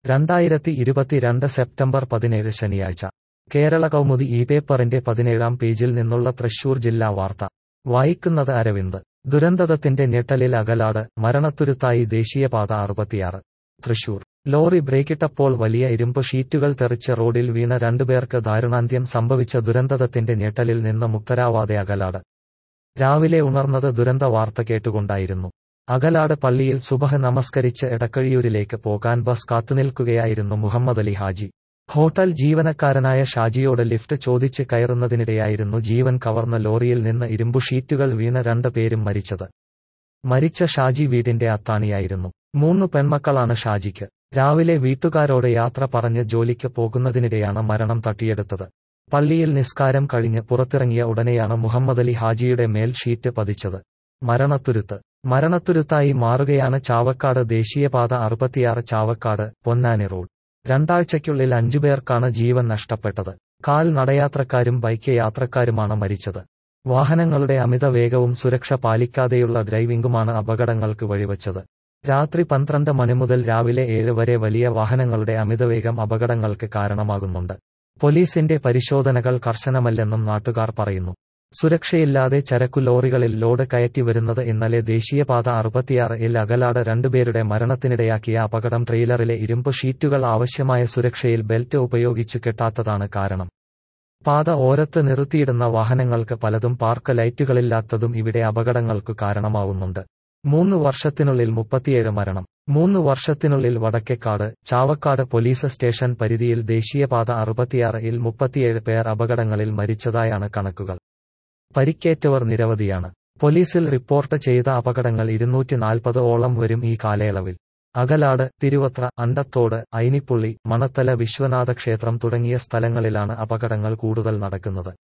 രണ്ടായിരത്തി ഇരുപത്തിരണ്ട് സെപ്റ്റംബർ പതിനേഴ് ശനിയാഴ്ച കേരള കൗമുദി ഈ പേപ്പറിന്റെ പതിനേഴാം പേജിൽ നിന്നുള്ള തൃശൂർ ജില്ലാ വാർത്ത വായിക്കുന്നത് അരവിന്ദ് ദുരന്തത്തിന്റെ ഞെട്ടലിൽ അകലാട് മരണത്തുരുത്തായി ദേശീയപാത അറുപത്തിയാറ് തൃശൂർ ലോറി ബ്രേക്കിട്ടപ്പോൾ വലിയ ഇരുമ്പ് ഷീറ്റുകൾ തെറിച്ച് റോഡിൽ വീണ രണ്ടുപേർക്ക് ദാരുണാന്ത്യം സംഭവിച്ച ദുരന്തത്തിന്റെ ഞെട്ടലിൽ നിന്ന് മുക്തരാവാതെ അകലാട് രാവിലെ ഉണർന്നത് ദുരന്ത വാർത്ത കേട്ടുകൊണ്ടായിരുന്നു അകലാട് പള്ളിയിൽ സുബഹ് നമസ്കരിച്ച് എടക്കഴിയൂരിലേക്ക് പോകാൻ ബസ് കാത്തുനിൽക്കുകയായിരുന്നു മുഹമ്മദ് അലി ഹാജി ഹോട്ടൽ ജീവനക്കാരനായ ഷാജിയോട് ലിഫ്റ്റ് ചോദിച്ച് കയറുന്നതിനിടെയായിരുന്നു ജീവൻ കവർന്ന ലോറിയിൽ നിന്ന് ഇരുമ്പു ഷീറ്റുകൾ വീണ രണ്ട് പേരും മരിച്ചത് മരിച്ച ഷാജി വീടിന്റെ അത്താണിയായിരുന്നു മൂന്ന് പെൺമക്കളാണ് ഷാജിക്ക് രാവിലെ വീട്ടുകാരോട് യാത്ര പറഞ്ഞ് ജോലിക്ക് പോകുന്നതിനിടെയാണ് മരണം തട്ടിയെടുത്തത് പള്ളിയിൽ നിസ്കാരം കഴിഞ്ഞ് പുറത്തിറങ്ങിയ ഉടനെയാണ് മുഹമ്മദ് അലി ഹാജിയുടെ മേൽ ഷീറ്റ് പതിച്ചത് മരണത്തുരുത്ത് മരണത്തുരുത്തായി മാറുകയാണ് ചാവക്കാട് ദേശീയപാത അറുപത്തിയാറ് ചാവക്കാട് പൊന്നാനി റോഡ് രണ്ടാഴ്ചയ്ക്കുള്ളിൽ അഞ്ചുപേർക്കാണ് ജീവൻ നഷ്ടപ്പെട്ടത് കാൽ നടയാത്രക്കാരും ബൈക്ക് യാത്രക്കാരുമാണ് മരിച്ചത് വാഹനങ്ങളുടെ അമിത വേഗവും സുരക്ഷ പാലിക്കാതെയുള്ള ഡ്രൈവിംഗുമാണ് അപകടങ്ങൾക്ക് വഴിവച്ചത് രാത്രി പന്ത്രണ്ട് മണി മുതൽ രാവിലെ ഏഴ് വരെ വലിയ വാഹനങ്ങളുടെ അമിതവേഗം അപകടങ്ങൾക്ക് കാരണമാകുന്നുണ്ട് പോലീസിന്റെ പരിശോധനകൾ കർശനമല്ലെന്നും നാട്ടുകാർ പറയുന്നു സുരക്ഷയില്ലാതെ ചരക്കു ലോറികളിൽ ലോഡ് കയറ്റി വരുന്നത് ഇന്നലെ ദേശീയപാത അറുപത്തിയാറ് ഇൽ അകലാട് രണ്ടുപേരുടെ മരണത്തിനിടയാക്കിയ അപകടം ട്രെയിലറിലെ ഇരുമ്പ് ഷീറ്റുകൾ ആവശ്യമായ സുരക്ഷയിൽ ബെൽറ്റ് ഉപയോഗിച്ചു കെട്ടാത്തതാണ് കാരണം പാത ഓരത്ത് നിർത്തിയിടുന്ന വാഹനങ്ങൾക്ക് പലതും പാർക്ക് ലൈറ്റുകളില്ലാത്തതും ഇവിടെ അപകടങ്ങൾക്കു കാരണമാവുന്നുണ്ട് മൂന്ന് വർഷത്തിനുള്ളിൽ മുപ്പത്തിയേഴ് മരണം മൂന്ന് വർഷത്തിനുള്ളിൽ വടക്കേക്കാട് ചാവക്കാട് പോലീസ് സ്റ്റേഷൻ പരിധിയിൽ ദേശീയപാത അറുപത്തിയാറ് ഇൽ മുപ്പത്തിയേഴ് പേർ അപകടങ്ങളിൽ മരിച്ചതായാണ് കണക്കുകൾ പരിക്കേറ്റവർ നിരവധിയാണ് പോലീസിൽ റിപ്പോർട്ട് ചെയ്ത അപകടങ്ങൾ ഇരുന്നൂറ്റി നാൽപ്പത് ഓളം വരും ഈ കാലയളവിൽ അകലാട് തിരുവത്ര അണ്ടത്തോട് ഐനിപ്പുള്ളി മണത്തല വിശ്വനാഥ ക്ഷേത്രം തുടങ്ങിയ സ്ഥലങ്ങളിലാണ് അപകടങ്ങൾ കൂടുതൽ നടക്കുന്നത്